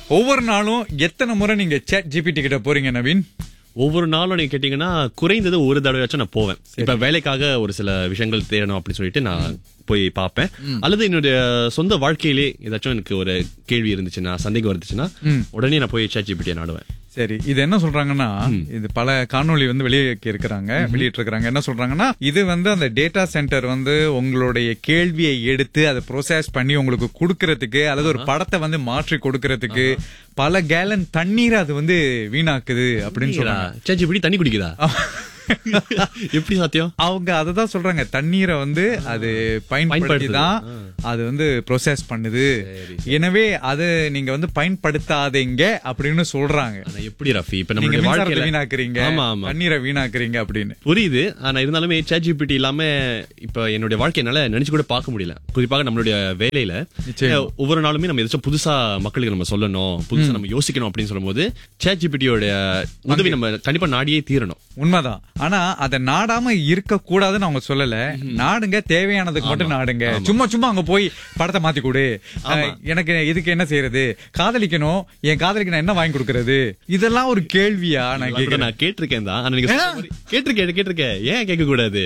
ஒவ்வொரு நாளும் எத்தனை முறை நீங்க சேட் ஜிபிடி கிட்ட போறீங்க நவீன் ஒவ்வொரு நாளும் நீங்க கேட்டீங்கன்னா குறைந்தது ஒரு தடவையாச்சும் நான் போவேன் இப்ப வேலைக்காக ஒரு சில விஷயங்கள் தேடணும் அப்படின்னு சொல்லிட்டு நான் போய் பார்ப்பேன் அல்லது என்னுடைய சொந்த வாழ்க்கையிலே ஏதாச்சும் எனக்கு ஒரு கேள்வி இருந்துச்சுன்னா சந்தேகம் இருந்துச்சுன்னா உடனே நான் போய் சேட் ஜிபிடியை நாடுவேன் சரி இது என்ன சொல்றாங்கன்னா இது பல காணொளி வந்து வெளியிட்டு இருக்கிறாங்க வெளியிட்டு இருக்காங்க என்ன சொல்றாங்கன்னா இது வந்து அந்த டேட்டா சென்டர் வந்து உங்களுடைய கேள்வியை எடுத்து அதை ப்ரோசஸ் பண்ணி உங்களுக்கு கொடுக்கறதுக்கு அல்லது ஒரு படத்தை வந்து மாற்றி கொடுக்கறதுக்கு பல கேலன் தண்ணீர் அது வந்து வீணாக்குது அப்படின்னு சொல்றாங்க சேட் ஜிபிடி தண்ணி குடிக்குதா எப்படி சாத்தியம் அவங்க அததான் சொல்றாங்க தண்ணீரை வந்து அது பயன்படுத்தி தான் அது வந்து ப்ரோசஸ் பண்ணுது எனவே அது நீங்க வந்து பயன்படுத்தாதீங்க அப்படின்னு சொல்றாங்க ஆனா எப்படி ரஃபி இப்ப நீங்க நம்மளுடைய மின்சாரத்தை வாழ்க்கையில வீணாக்குறீங்க ஆமா ஆமா தண்ணீரை வீணாக்குறீங்க அப்படின்னு புரியுது ஆனா இருந்தாலுமே சேட் ஜிபிடி இல்லாம இப்ப என்னுடைய வாழ்க்கை என்னால நினைச்சு கூட பார்க்க முடியல குறிப்பாக நம்மளுடைய வேலையில நிச்சயமா. அஹ், ஒவ்வொரு நாளுமே நம்ம ஏதாச்சும் புதுசா மக்களுக்கு நம்ம சொல்லணும் புதுசா நம்ம யோசிக்கணும் அப்படின்னு சொல்லும்போது சேட் ஜிபிடியோட உதவி நம்ம கண்டிப்பா நாடியே தீரணும் உண்மைதான் ஆனா அத நாடாம இருக்க கூடாதுன்னு அவங்க சொல்லல நாடுங்க தேவையானதுக்கு மட்டும் நாடுங்க சும்மா சும்மா அங்க போய் படத்தை மாத்தி கொடு அஹ், எனக்கு இதுக்கு என்ன செய்யறது காதலிக்கணும் என் காதலிக்கு நான் என்ன வாங்கி கொடுக்கறது இதெல்லாம் ஒரு கேள்வியா நான் இதெல்லாம் கூட கேக்குறேன் நான் கேட்டிருக்கேன் தான் ஆனா நீங்க சொன்ன மாதிரி- கேட்டிருக்கேன் கேட்டிருக்கேன் ஏன் கேட்க கூடாது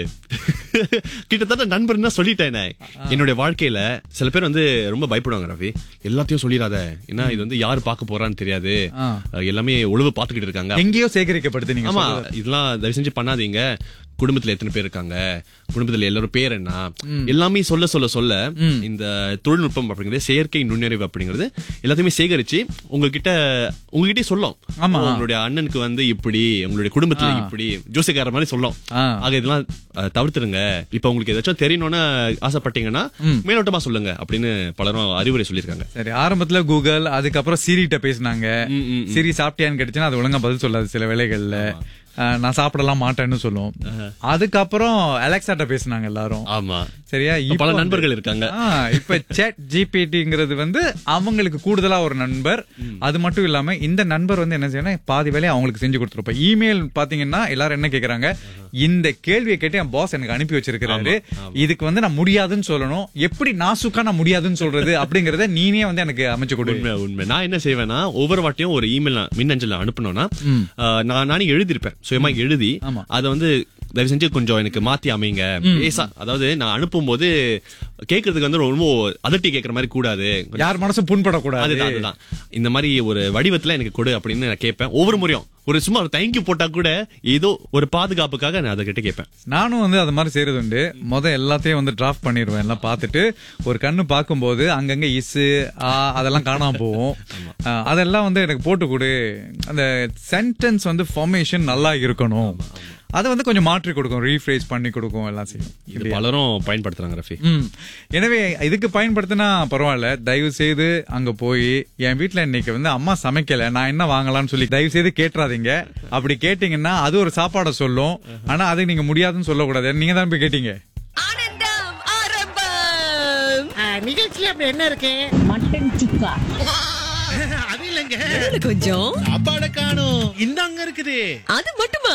கிட்டத்தட்ட நண்பர் தான் சொல்லிட்டேனே என்னுடைய வாழ்க்கையில சில பேர் வந்து ரொம்ப பயப்படுவாங்க ரவி எல்லாத்தையும் சொல்லிடாத ஏன்னா இது வந்து யாரு பார்க்க போறான்னு தெரியாது ஆ. அஹ், எல்லாமே ஒழுவு பாத்துக்கிட்டு இருக்காங்க எங்கேயோ சேகரிக்கப்படுது நீங்க ஆமா சொல்றது. இதெல்லாம் தயவு செஞ்சு பண்ணாதீங்க குடும்பத்துல எத்தனை பேர் இருக்காங்க குடும்பத்துல எல்லாரும் பேர் என்ன எல்லாமே சொல்ல சொல்ல சொல்ல இந்த தொழில்நுட்பம் அப்படிங்கிறது செயற்கை நுண்ணறிவு அப்படிங்கிறது எல்லாத்தையுமே சேகரிச்சு உங்ககிட்ட உங்ககிட்டயே சொல்லும் ஆமா. உங்களுடைய அண்ணனுக்கு வந்து இப்படி உங்களுடைய குடும்பத்துல இப்படி ஜோசிக்கார மாதிரி சொல்லும் ஆ. ஆக இதெல்லாம் அஹ், தவிர்த்துருங்க இப்ப உங்களுக்கு ஏதாச்சும் தெரியணும்னு ஆசைப்பட்டீங்கன்னா மேலோட்டமா சொல்லுங்க அப்படின்னு பலரும் அறிவுரை சொல்லியிருக்காங்க சரி ஆரம்பத்துல கூகுள் அதுக்கப்புறம் சிரிட்ட பேசினாங்க ம், ம், சிரி சாப்பிட்டியான்னு கேட்டுச்சுன்னா அது ஒழுங்கா பதில் சொல்லாது சில வேளைகள்ல அஹ், நான் சாப்பிடலாம் மாட்டேன்னு சொல்லும் அதுக்கப்புறம் அலெக்சாட்ட பேசினாங்க எல்லாரும் ஆமா சரியா இப்ப இப்ப பல வந்து- நண்பர்கள் இருக்காங்க ஆ, இப்ப சேட் ஜிபிடிங்கிறது வந்து அவங்களுக்கு கூடுதலா ஒரு நண்பர் அது மட்டும் இல்லாம இந்த நண்பர் வந்து என்ன செய்யணும் பாதி வேலையை அவங்களுக்கு செஞ்சு கொடுத்துருப்போம் இமெயில் பாத்தீங்கன்னா எல்லாரும் என்ன கேக்குறாங்க இந்த கேள்வியை கேட்டு என் பாஸ் எனக்கு அனுப்பி வச்சிருக்கிறாரு இதுக்கு வந்து நான் முடியாதுன்னு சொல்லணும் எப்படி நாசுக்கா நான் முடியாதுன்னு சொல்றது அப்படிங்கறத நீனே வந்து எனக்கு அமைச்சு கொடு உண்மை உண்மை நான் என்ன செய்வேன்னா ஒவ்வொரு வாட்டியும் ஒரு இமெயில் மின்னஞ்சல் அனுப்பணும்னா ஆஹ், நான் நானே எழுதியிருப்பேன் சுயமா எழுதி ஆமா. அதை வந்து தயவு செஞ்சு கொஞ்சம் எனக்கு மாத்தி அமைங்க லேசா அதாவது நான் அனுப்பும்போது கேட்கறதுக்கு வந்து ரொம்ப அதட்டி கேட்கற மாதிரி கூடாது யார் மனசும் புண்படக்கூடாது அதுதான் அதுதான் இந்த மாதிரி ஒரு வடிவத்துல எனக்கு கொடு அப்படின்னு நான் கேட்பேன் ஒவ்வொரு முறையும் ஒரு சும்மா ஒரு தேங்க்யூ போட்டா கூட ஏதோ ஒரு பாதுகாப்புக்காக நான் அதை கிட்ட கேட்பேன் நானும் வந்து அது மாதிரி செய்யறது உண்டு முத எல்லாத்தையும் வந்து டிராஃப்ட் பண்ணிடுவேன் எல்லாம் பார்த்துட்டு ஒரு கண்ணு பார்க்கும்போது அங்கங்க இசு ஆ அதெல்லாம் காணாம போகும் ஆ, அதெல்லாம் வந்து எனக்கு போட்டு கொடு அந்த சென்டென்ஸ் வந்து ஃபார்மேஷன் நல்லா இருக்கணும் அதை வந்து கொஞ்சம் மாற்றி கொடுக்கும் ரீஃப்ரேஸ் பண்ணி கொடுக்கும் எல்லாம் செய்யும் இது பலரும் பயன்படுத்துறாங்க ரஃபி ம். எனவே இதுக்கு பயன்படுத்தினா பரவாயில்ல தயவு செய்து அங்க போய் என் வீட்ல இன்னைக்கு வந்து அம்மா சமைக்கல நான் என்ன வாங்கலாம்னு சொல்லி தயவு செய்து கேட்டுறாதீங்க அப்படி கேட்டீங்கன்னா அது ஒரு சாப்பாடை சொல்லும் ஆனா அது நீங்க முடியாதுன்னு சொல்லக்கூடாது நீங்க தான் போய் கேட்டீங்க ஆனந்தம் ஆரம்பம் ஆ, நிகழ்ச்சியில அப்படி என்ன இருக்கு மட்டன் சுக்கா அது இல்லைங்க இதுல கொஞ்சம் சாப்பாட காணும் இந்தாங்க இருக்குது அது மட்டுமா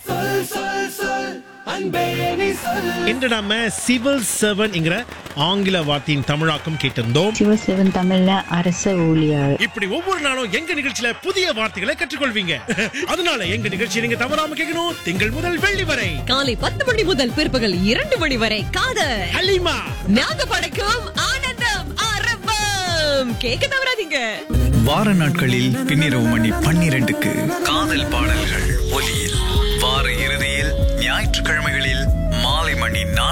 இன்று நாம சிவில் சர்வன்ங்கிற ஆங்கில வார்த்தையின் தமிழாக்கம் கேட்டிருந்தோம் சிவசிவன் தமிழ்ல அரச ஊழியர் இப்படி ஒவ்வொரு நாளும் எங்க நிகழ்ச்சியில புதிய வார்த்தைகளை கற்றுக்கொள்வீங்க அதனால எங்க நிகழ்ச்சி நீங்க தவறாம கேட்கணும் திங்கள் முதல் வெள்ளி வரை காலை பத்து மணி முதல் பிற்பகல் இரண்டு மணி வரை காதல் ஹலிமா நாங்க படைக்கும் ஆனந்தம் ஆரம்பம் கேட்க தவறாதீங்க வார நாட்களில் பின்னிரவு மணி பன்னிரண்டுக்கு காதல் பாடல்கள் ஒலியில் வார இறுதியில் ஞாயிற்றுக்கிழமைகளில்